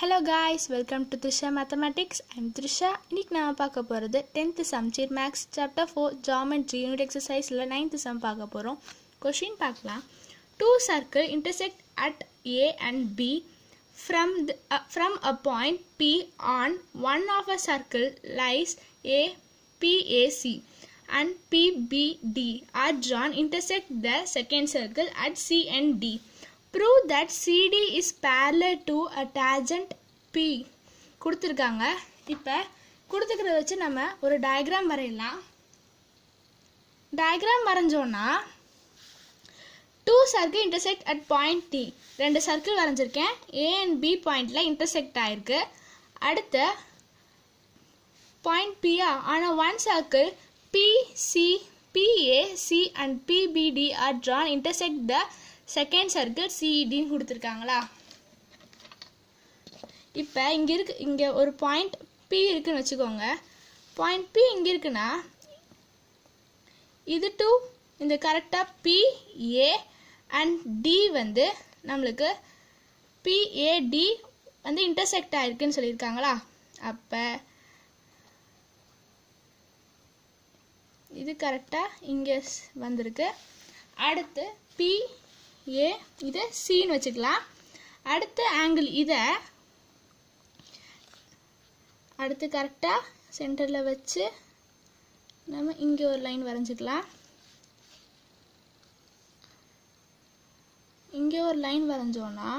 Hello guys welcome to Trisha mathematics I'm Trisha இன்னைக்கு நான் பார்க்க போகிறது tenth Samacheer maths chapter four geometry unit எக்ஸசைஸில் நைன்த்து சம் பார்க்க போகிறோம் கொஷின் பார்க்கலாம் two circle intersect at A and B from from a point P on one of a circle lies A PAC and PBD are drawn intersect the second circle at C and D. Prove that CD is parallel to a tangent P. கொடுத்துருக்காங்க இப்போ கொடுத்துக்கிறத வச்சு நம்ம ஒரு diagram வரையலாம் diagram வரைஞ்சோன்னா two circle intersect at point D ரெண்டு circle வரைஞ்சிருக்கேன் A and B பாயிண்டில் இன்டர்செக்ட் ஆயிருக்கு அடுத்த பாயிண்ட் பியா ஆனால் one circle PC, PAC and PBD are drawn intersect the second circle CED கொடுத்துருக்காங்களா இப்போ இங்கே இருக்கு இங்கே ஒரு பாயிண்ட் P இருக்குன்னு வச்சுக்கோங்க பாயிண்ட் P இங்கே இருக்குன்னா இது டூ இந்த கரெக்டாக P A அண்ட் D வந்து நம்மளுக்கு PAD வந்து இன்டர்செக்ட் ஆயிருக்குன்னு சொல்லியிருக்காங்களா அப்போ இது கரெக்டாக இங்கே வந்திருக்கு அடுத்து பி ஏ இது சின்னு வச்சுக்கலாம் அடுத்த ஆங்கிள் இதை அடுத்து கரெக்டாக சென்டரில் வச்சு நம்ம இங்கே ஒரு லைன் வரைஞ்சிக்கலாம் இங்கே ஒரு லைன் வரைஞ்சோன்னா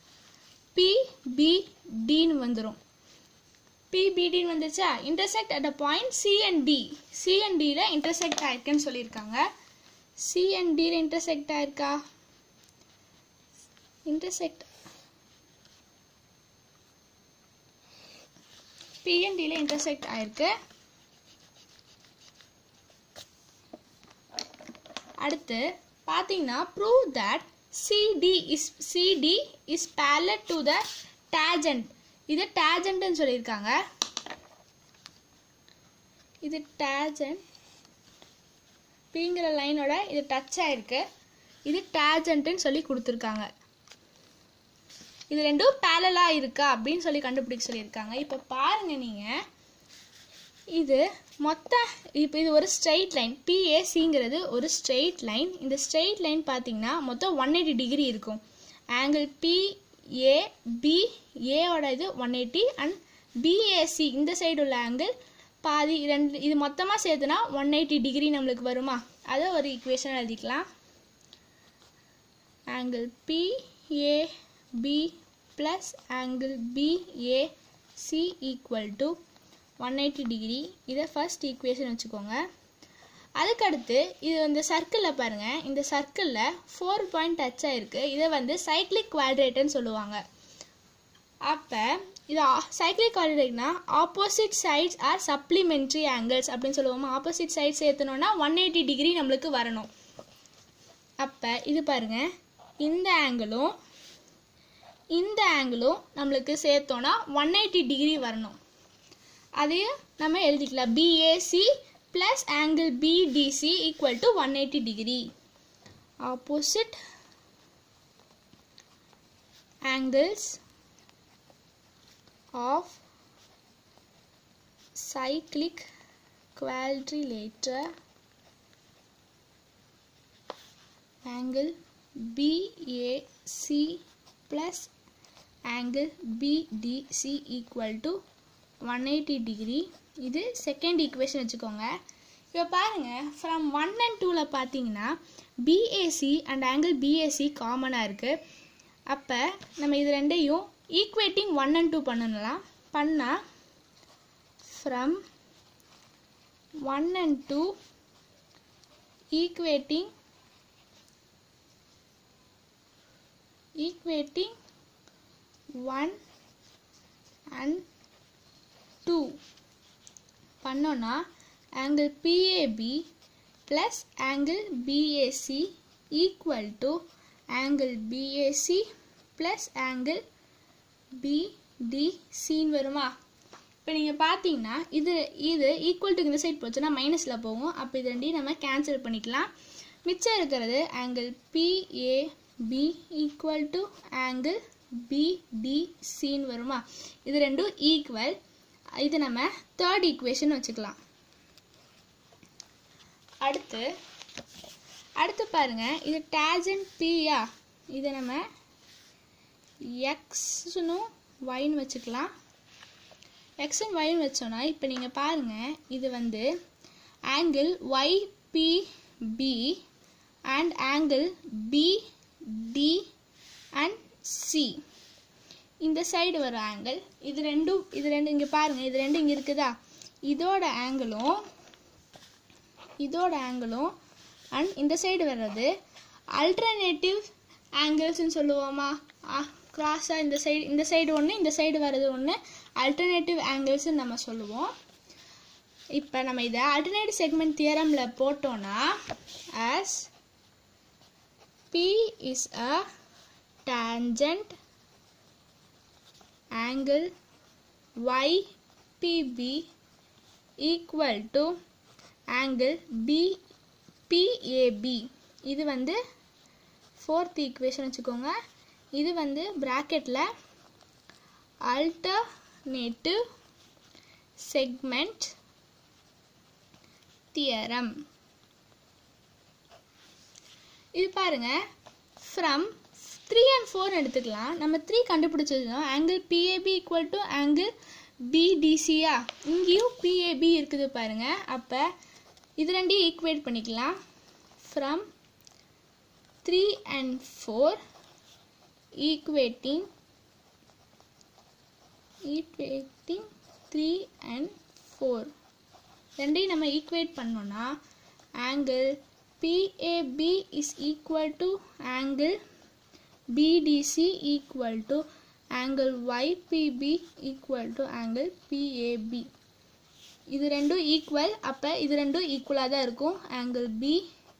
பிபிடின்னு வந்துடும் பிபிடின்னு வந்துச்சா intersect at a point C and D C and டியில் இன்டர்செக்ட் ஆயிருக்குன்னு சொல்லியிருக்காங்க சி அண்ட் டியில் இன்டர்செக்ட் ஆயிருக்கா இன்டர்செக்ட் பிஎன்டியில் இன்டர்செக்ட் ஆயிருக்கு அடுத்து பார்த்தீங்கன்னா prove that CD is CD is parallel to the tangent இது டேஜண்ட்னு சொல்லியிருக்காங்க இது டேஜண்ட் பிங்கிற லைனோட இது டச் ஆயிருக்கு இது டேஜண்ட்டுன்னு சொல்லி கொடுத்துருக்காங்க இது ரெண்டும் பேலலாக இருக்கா அப்படின்னு சொல்லி கண்டுபிடிக்க சொல்லியிருக்காங்க இப்போ பாருங்க நீங்கள் இது மொத்த இப்போ இது ஒரு ஸ்ட்ரெயிட் லைன் பிஏசிங்கிறது ஒரு ஸ்ட்ரெயிட் லைன் இந்த ஸ்ட்ரெயிட் லைன் பார்த்தீங்கன்னா மொத்தம் ஒன் எயிட்டி டிகிரி இருக்கும் ஆங்கிள் பி ஏ பி ஏவோட இது ஒன் எயிட்டி அண்ட் பிஏசி இந்த சைடு உள்ள ஆங்கிள் பாதி ரெண்டு இது மொத்தமாக சேர்த்துனா ஒன் எயிட்டி டிகிரி நம்மளுக்கு வருமா அதை ஒரு ஈக்குவேஷன் எழுதிக்கலாம் angle PAB plus angle PAC equal to one eighty degree இதை ஃபர்ஸ்ட் ஈக்குவேஷன் வச்சுக்கோங்க அதுக்கடுத்து இது இந்த சர்க்கிளில் பாருங்கள் இந்த சர்க்கிளில் ஃபோர் பாயிண்ட் டச் ஆகிருக்கு இதை வந்து சைக்ளிக் குவாட்ரேட்டுன்னு சொல்லுவாங்க அப்போ இது சைக்ளிக் குவாட்ரேட்னா opposite sides are supplementary angles அப்படின்னு சொல்லுவோமா ஆப்போசிட் சைட் சேர்த்தனோன்னா ஒன் எயிட்டி டிகிரி நம்மளுக்கு வரணும் அப்போ இது பாருங்கள் இந்த ஆங்கிளும் இந்த ஆங்கிளும் நம்மளுக்கு சேர்த்தோன்னா ஒன் எயிட்டி டிகிரி வரணும் அதையும் நம்ம எழுதிக்கலாம் PAC plus angle BDC equal to 180 degree. Opposite angles of cyclic quadrilateral angle BAC plus angle BDC equal to 180 degree இது செகண்ட் ஈக்குவேஷன் வச்சுக்கோங்க இப்போ பாருங்கள் ஃப்ரம் ஒன் அண்ட் டூவில் பார்த்தீங்கன்னா பிஏசி அண்ட் ஆங்கிள் பிஏசி காமனாக இருக்குது அப்போ நம்ம இது ரெண்டையும் ஈக்குவேட்டிங் ஒன் அண்ட் டூ பண்ணலாம் பண்ணால் from one and two equating equating one and two பண்ணோன்னா angle PAB plus angle PAC equal to angle PAC plus angle பிடிசின்னு வருமா இப்போ நீங்கள் பார்த்தீங்கன்னா இது இது ஈக்குவல் டு இந்த சைட் போச்சுன்னா மைனஸில் போகும் அப்போ இது ரெண்டையும் நம்ம கேன்சல் பண்ணிக்கலாம் மிச்சம் இருக்கிறது angle PAB equal to angle பிடிசின்னு வருமா இது ரெண்டும் ஈக்குவல் இது நம்ம தேர்ட் ஈக்குவேஷன் வச்சுக்கலாம் அடுத்து அடுத்து பாருங்க இது டேஜன் பியா இதை நம்ம எக்ஸ்னும் ஒய்னு வச்சுக்கலாம் எக்ஸும் ஒய்னு வச்சோன்னா இப்போ நீங்கள் பாருங்கள் இது வந்து angle YPB and angle BD and C இந்த சைடு வர ஆங்கிள் இது ரெண்டும் இது ரெண்டு இங்கே பாருங்கள் இது ரெண்டும் இங்கே இருக்குதா இதோட ஆங்கிளும் இதோட ஆங்கிளும் அண்ட் இந்த சைடு வர்றது அல்டர்னேட்டிவ் ஆங்கிள்ஸ்னு சொல்லுவோமா கிராஸாக இந்த சைடு இந்த சைடு ஒன்று இந்த சைடு வர்றது ஒன்று அல்டர்னேட்டிவ் ஆங்கிள்ஸ்னு நம்ம சொல்லுவோம் இப்போ நம்ம இதை அல்டர்னேட்டிவ் செக்மெண்ட் தியரமில் போட்டோன்னா as P is a tangent angle YPB equal to angle B PAB இது வந்து ஃபோர்த் ஈக்குவேஷன் வச்சுக்கோங்க இது வந்து ப்ராக்கெட்டில் அல்டர்னேட்டிவ் செக்மெண்ட் தியரம் இது பாருங்க ஃப்ரம் த்ரீ அண்ட் ஃபோர் எடுத்துக்கலாம் நம்ம த்ரீ கண்டுபிடிச்சதும் angle PAB equal to angle பிடிசியா இங்கேயும் பிஏபி இருக்குது பாருங்க அப்போ இது ரெண்டையும் ஈக்குவேட் பண்ணிக்கலாம் from three and four equating equating three and four ரெண்டையும் நம்ம ஈக்குவேட் பண்ணோன்னா angle PAB is equal to angle BDC equal to angle YPB equal to angle PAB இது ரெண்டும் ஈக்குவல் அப்போ இது ரெண்டும் ஈக்குவலாக தான் இருக்கும் angle P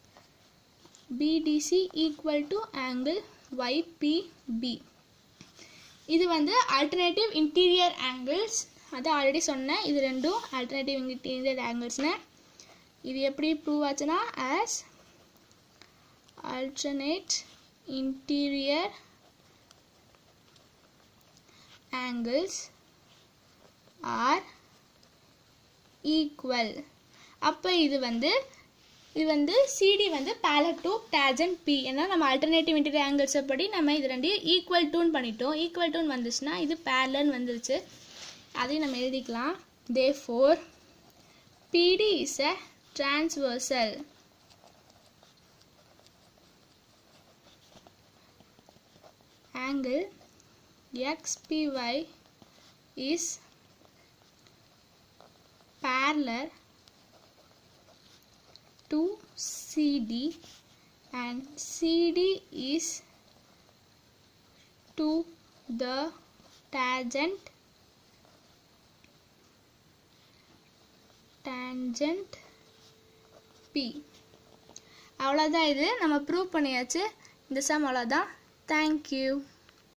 BDC equal to angle YPB இது வந்து அல்டர்னேட்டிவ் இன்டீரியர் ஆங்கிள்ஸ் அது ஆல்ரெடி சொன்னேன் இது ரெண்டும் அல்டர்னேட்டிவ் இன்டீரியர் ஆங்கிள்ஸ்னு இது எப்படி ப்ரூவ் ஆச்சுன்னா as alternate interior angles are equal அப்போ இது வந்து இது வந்து சிடி வந்து பேலட் டு டேஜன் பி ஏன்னா நம்ம அல்டர்னேட்டிவ் இன்டீரியர் ஆங்கிள்ஸை படி நம்ம இது ரெண்டையும் ஈக்குவல் டூன் பண்ணிட்டோம் ஈக்குவல் டூன் வந்துச்சுன்னா இது பேரலன் வந்துருச்சு அதையும் நம்ம எழுதிக்கலாம் therefore BD is a transversal angle xpy is parallel to CD and CD is to the tangent tangent P அவ்வளோதான் இது நம்ம ப்ரூவ் பண்ணியாச்சு இந்த சம் அவ்வளோதான் தேங்க்யூ